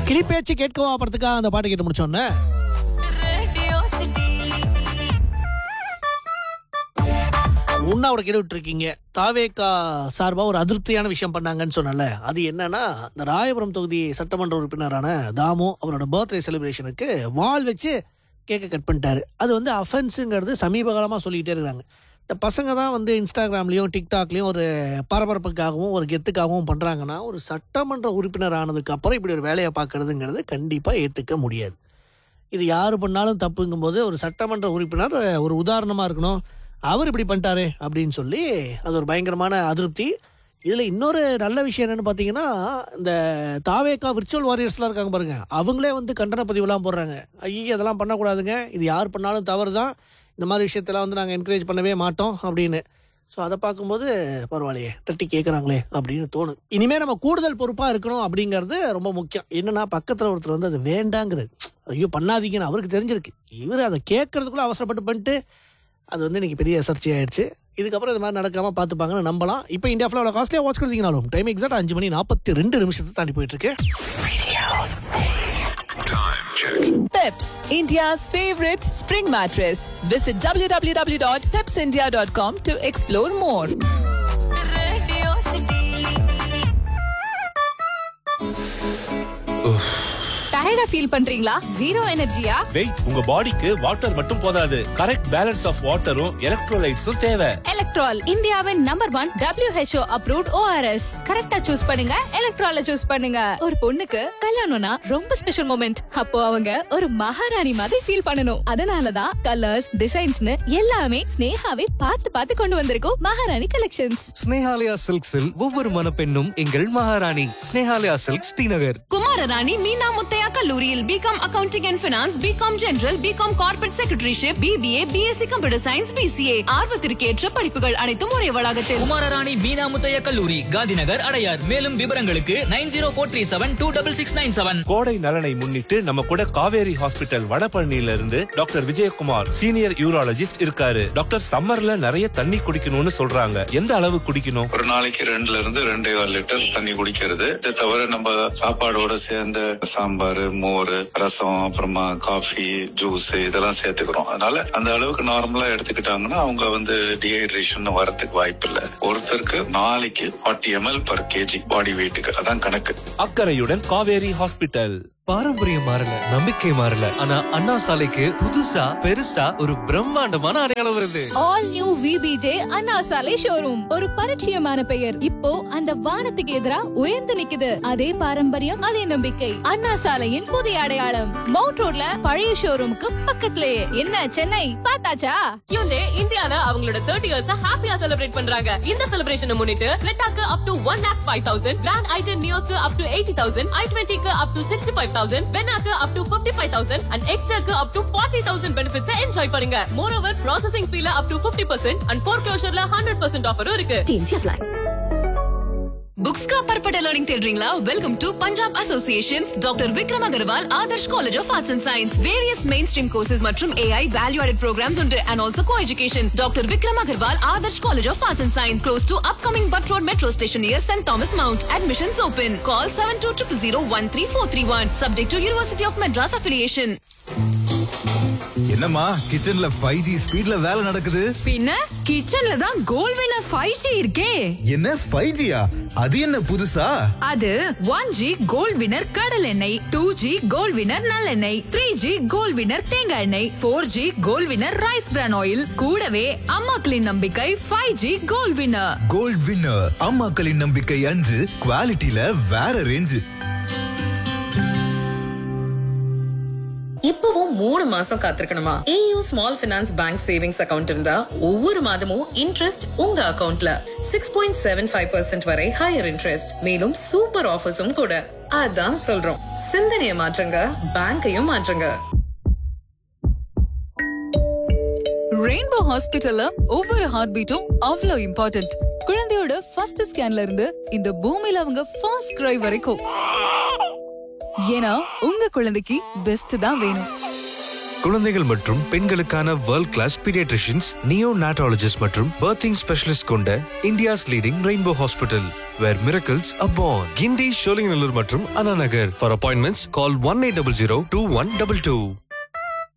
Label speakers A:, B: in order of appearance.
A: கிளிப்பேச்சு கேட்கவா படத்துக்காக அந்த பாட்டு கேட்டு முடிச்சோன்னே உண்ணாவோட கேட்டுட்டு இருக்கீங்க தாவேக்கா சார்பா ஒரு அதிருப்தியான விஷயம் பண்ணாங்கன்னு சொன்னல அது என்னன்னா இந்த ராயபுரம் தொகுதி சட்டமன்ற உறுப்பினரான தாமு அவரோட பர்த்டே செலிப்ரேஷனுக்கு வால் வச்சு கேக்கை கட் பண்ணிட்டாரு அது வந்து அஃபென்ஸுங்கிறது சமீப காலமாக சொல்லிக்கிட்டே இருக்காங்க இந்த பசங்க தான் வந்து இன்ஸ்டாகிராம்லேயும் டிக்டாக்லேயும் ஒரு பரபரப்புக்காகவும் ஒரு கெத்துக்காகவும் பண்ணுறாங்கன்னா ஒரு சட்டமன்ற உறுப்பினர் ஆனதுக்கு அப்புறம் இப்படி ஒரு வேலையை பார்க்கறதுங்கிறது கண்டிப்பாக ஏற்றுக்க முடியாது இது யார் பண்ணாலும் தப்புங்கும்போது ஒரு சட்டமன்ற உறுப்பினர் ஒரு உதாரணமாக இருக்கணும் அவர் இப்படி பண்ணிட்டாரு அப்படின்னு சொல்லி அது ஒரு பயங்கரமான அதிருப்தி இதில் இன்னொரு நல்ல விஷயம் என்னன்னு பார்த்தீங்கன்னா இந்த தாவேக்கா விர்ச்சுவல் வாரியர்ஸ்லாம் இருக்காங்க பாருங்க அவங்களே வந்து கண்டன பதிவுலாம் போடுறாங்க ஐயோ அதெல்லாம் பண்ணக்கூடாதுங்க இது யார் பண்ணாலும் தவறு தான் இந்த மாதிரி விஷயத்தெல்லாம் வந்து நாங்கள் என்கரேஜ் பண்ணவே மாட்டோம் அப்படின்னு ஸோ அதை பார்க்கும்போது பரவாயில்லையே தட்டி கேட்குறாங்களே அப்படின்னு தோணும் இனிமேல் நம்ம கூடுதல் பொறுப்பாக இருக்கணும் அப்படிங்கிறது ரொம்ப முக்கியம் என்னன்னா பக்கத்தில் ஒருத்தர் வந்து அது வேண்டாங்கிறது ஐயோ பண்ணாதீங்கன்னு அவருக்கு தெரிஞ்சிருக்கு இவர் அதை கேட்கறதுக்குள்ள அவசரப்பட்டு பண்ணிட்டு அது வந்து இன்னைக்கு பெரிய சர்ச்சை ஆயிடுச்சு இதுக்கப்புறம் இது மாதிரி நடக்காம பார்த்துப்பாங்கன்னு நம்பலாம் இப்போ இந்தியா ஃபுல்லாக காஸ்ட்லியாக வாட்ச் கொடுத்தீங்கனாலும் டைம் எக்ஸாக்ட் அஞ்சு மணி நாற்பத்தி ரெண்டு நிமிஷத்தை தாண்டி போயிட்டு இருக்கு
B: Peps, India's favorite spring mattress. Visit www.pepsindia.com to explore more.
C: டயர்டா ஃபீல் பண்றீங்களா ஜீரோ எனர்ஜியா
D: வெயிட் உங்க பாடிக்கு வாட்டர் மட்டும் போதாது கரெக்ட் பேலன்ஸ் ஆஃப் வாட்டரும் எலக்ட்ரோலைட்ஸும் தேவை
C: எலக்ட்ரால் இந்தியாவின் number one WHO approved ORS கரெக்டா சூஸ் பண்ணுங்க எலக்ட்ரால சூஸ் பண்ணுங்க ஒரு பொண்ணுக்கு கல்யாணம்னா ரொம்ப ஸ்பெஷல் மொமெண்ட் அப்போ அவங்க ஒரு மகாராணி மாதிரி ஃபீல் பண்ணணும் அதனாலதான் கலர்ஸ் டிசைன்ஸ்னு எல்லாமே ஸ்னேகாவே பார்த்து பார்த்து கொண்டு வந்திருக்கோம் மகாராணி கலெக்ஷன்ஸ்
E: ஸ்னேஹாலயா சில்க்ஸில் ஒவ்வொரு மணப்பெண்ணும் எங்கள் மகாராணி ஸ்னேஹாலயா சில்க் ஸ்ரீநகர்
F: குமாரராணி மீனா முத்தையா கல்லூரியில் BCom accounting and finance BCom general BCom corporate secretaryship BBA BSc computer science BCA ஆர்வத்திற்கேற்ற படிப்புகள் அனைத்தும் ஒரே வளாகத்தில்
G: குமாரராணி மீனா முத்தைய கல்லூரி காந்திநகர் அடையார் மேலும் விவரங்களுக்கு nine zero four three seven two double six nine seven
D: கோடை நலனை முன்னிட்டு நம்ம கூட காவேரி ஹாஸ்பிட்டல் வடபழனியில இருந்து டாக்டர் விஜயகுமார் சீனியர் யூராலஜிஸ்ட் இருக்காரு டாக்டர் சம்மர்ல நிறைய தண்ணி குடிக்கணும்னு சொல்றாங்க எந்த அளவு குடிக்கணும்
H: ஒரு நாளைக்கு ரெண்டுல இருந்து ரெண்டே கால் லிட்டர் தண்ணி குடிக்கிறது இதை தவிர நம்ம சாப்பாடோட சேர்ந்த சாம்பார் மோர் ரசம் அப்புறமா காஃபி ஜூஸ் இதெல்லாம் சேர்த்துக்கிறோம் அதனால அந்த அளவுக்கு நார்மலா எடுத்துக்கிட்டாங்கன்னா அவங்க வந்து டீஹைட்ரேஷன் வரதுக்கு வாய்ப்பு இல்லை ஒருத்தருக்கு நாளைக்கு forty ml per kg body வெயிட்டுக்கு அதான் கணக்கு
D: அக்கறையுடன் காவேரி ஹாஸ்பிட்டல்
E: பாரம்பரியம் மாறல நம்பிக்கை மாறல ஆனா அண்ணா சாலைக்கு புதுசா பெருசா ஒரு பிரம்மாண்டமான அடையாளம் வருது
C: ஆல் நியூ விபிஜே அண்ணா சாலை ஷோரூம் ஒரு பரிச்சயமான பெயர் இப்போ அந்த வானத்துக்கு எதிரா உயர்ந்து நிக்குது அதே பாரம்பரியம் அதே நம்பிக்கை அண்ணா சாலையின் புதிய அடையாளம் மவுண்ட் ரோட்ல பழைய ஷோரூமுக்கு பக்கத்திலேயே என்ன சென்னை பார்த்தாச்சா
F: ஹியூண்டே இந்தியால அவங்களோட தேர்ட்டி இயர்ஸ் ஹாப்பியா செலிப்ரேட் பண்றாங்க இந்த செலிப்ரேஷனை முன்னிட்டு கிரெட்டாக்கு up to one lakh five thousand grand i ten நியோஸ்க்கு up to eighty thousand i டுவெண்ட்டிக்கு up to sixty five thousand பெனாக்கு up to fifty five thousand and எக்ஸ்ட்ராக்கு up to forty thousand benefits enjoy பண்ணுங்க மோர் ஓவர் ப்ராசஸிங் ஃபீல up to fifty percent and four க்ளோஷர்ல hundred percent ஆஃபரும் இருக்கு books का पर्पट लर्निंग தேடுறீங்களா welcome to Punjab associations doctor Vikram Agarwal Adarsh college of arts and science various mainstream courses மற்றும் AI value added programs உண்டு and also co education doctor Vikram Agarwal Adarsh college of arts and science close to upcoming Butt road metro station near Saint Thomas Mount admissions open call seven two triple zero one three four three one subject to university of Madras affiliation
I: என்னம்மா கிச்சன்ல five G ஸ்பீட்ல வேலை நடக்குது
F: பின்ன கிச்சன்ல தான் கோல் வினர் five G இருக்கே
I: என்ன ஃபைவ் ஜியா அது என்ன புதுசா
F: அது ஒன் ஜி கோல்ட் வினர் கடல் எண்ணெய் டூ ஜி கோல்ட் வினர் நல்லெண்ணெய் த்ரீ ஜி கோல்ட் வினர் தேங்காய் எண்ணெய் four G Gold Winner rice bran oil கூடவே அம்மாக்களின் நம்பிக்கை five G Gold Winner
I: Gold Winner அம்மாக்களின் நம்பிக்கை அஞ்சு குவாலிட்டியில வேற ரேஞ்சு
F: இப்பவும் மூணு மாசம் காத்திருக்கணுமா AU small finance bank savings account இருந்தா ஒவ்வொரு மாதமும் இன்ட்ரெஸ்ட் உங்க அக்கவுண்ட்ல six point seven five percent வரை ஹையர் இன்ட்ரெஸ்ட் மேலும் சூப்பர் ஆஃபர்ஸும் கூட அதான் சொல்றோம் சிந்தனையை மாற்றுங்க பேங்கையும் மாற்றுங்க
B: ரெயின்போ ஹாஸ்பிட்டல்ல ஒவ்வொரு ஹார்ட் பீட்டும் அவ்வளோ இம்பார்ட்டன்ட் குழந்தையோட ஃபர்ஸ்ட் ஸ்கேன்ல இருந்து இந்த பூமியில அவங்க ஃபர்ஸ்ட் கிரை வரைக்கும் ஏன்னா உங்க குழந்தைக்கு பெஸ்ட் தான் வேணும்
E: குழந்தைகள் மற்றும் பெண்களுக்கான world class pediatricians neonatologist மற்றும் பர்த்திங் ஸ்பெஷலிஸ்ட் கொண்ட India's leading Rainbow hospital where miracles happen Guindy Sholinganallur மற்றும் Anna Nagar for appointments call one eight double zero two one double two